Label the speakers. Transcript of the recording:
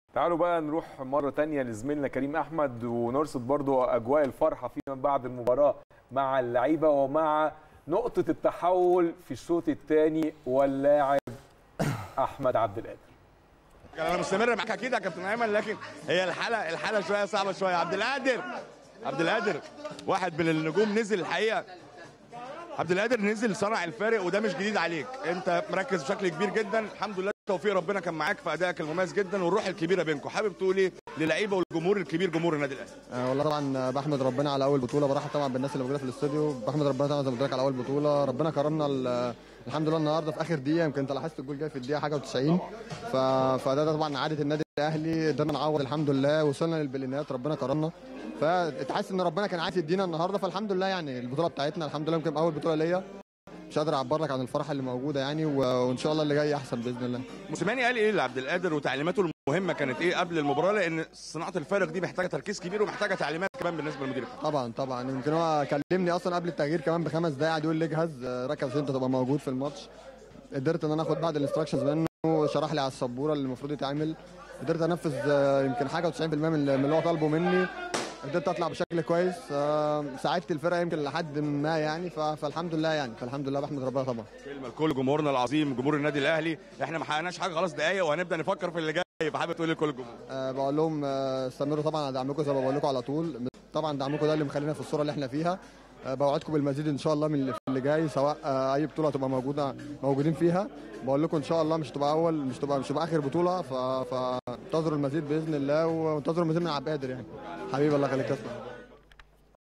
Speaker 1: تعالوا بقى نروح مرة تانية لزميلنا كريم أحمد ونرصد برضو أجواء الفرحة فيما بعد المباراة مع اللعيبة ومع نقطة التحول في الشوط الثاني واللاعب أحمد عبد القادر
Speaker 2: انا مستمر معاك اكيد يا كابتن ايمن لكن هي الحاله الحاله شويه صعبه شويه عبد القادر عبد القادر واحد من النجوم نزل الحقيقه عبد القادر نزل صنع الفارق وده مش جديد عليك انت مركز بشكل كبير جدا الحمد لله توفيق ربنا كان معاك في ادائك المميز جدا والروح الكبيره بينكم حابب تقول ايه للعيبه والجمهور الكبير جمهور النادي الاهلي
Speaker 3: آه والله طبعا بحمد ربنا على اول بطوله برحب طبعا بالناس اللي موجوده في الاستوديو بحمد ربنا طبعا زي ما قلت لك على اول بطوله ربنا كرمنا ال- الحمد لله النهارده في اخر دقيقه يمكن انت لاحظت الجول جاي في الدقيقه حاجه و90 ف... فده ده طبعا عاده النادي الاهلي قدرنا نعوض الحمد لله وصلنا للبلينات ربنا كرمنا فتحس ان ربنا كان عايز يدينا النهارده فالحمد لله يعني البطوله بتاعتنا الحمد لله يمكن اول بطوله ليا مش قادر اعبر لك عن الفرحه اللي موجوده يعني و... وان شاء الله اللي جاي احسن باذن الله
Speaker 2: موسيماني قال ايه لعبد القادر وتعليماته المهمه كانت ايه قبل المباراه لان صناعه الفارق دي محتاجه تركيز كبير ومحتاجه تعليمات كمان بالنسبه للمدير الفني
Speaker 3: طبعا طبعا يمكن هو كلمني اصلا قبل التغيير كمان بخمس دقايق قعد يقول لي اجهز آه، ركز انت تبقى موجود في الماتش قدرت ان انا اخد بعض الانستراكشنز منه شرح لي على السبوره اللي المفروض يتعمل قدرت انفذ آه، يمكن حاجه و90% من اللي من اللي هو طالبه مني قدرت اطلع بشكل كويس آه، ساعدت الفرقه يمكن لحد ما يعني ف- فالحمد لله يعني فالحمد لله بحمد ربنا طبعا
Speaker 2: كلمه لكل جمهورنا العظيم جمهور النادي الاهلي احنا ما حققناش حاجه خلاص دقايق وهنبدا نفكر في اللي جاي فحابب تقول لكل الجمهور
Speaker 3: أه بقول لهم آه، استمروا طبعا على دعمكم زي ما بقول لكم على طول طبعا دعمكم ده اللي مخلينا في الصوره اللي احنا فيها أه بوعدكم بالمزيد ان شاء الله من اللي- في اللي جاي سواء آه، اي بطوله هتبقى موجوده موجودين فيها بقول لكم ان شاء الله مش تبقى اول مش تبقى مش تبقى اخر بطوله ف- فانتظروا المزيد باذن الله وانتظروا المزيد من عبد القادر يعني حبيبي الله يخليك يا أسطى.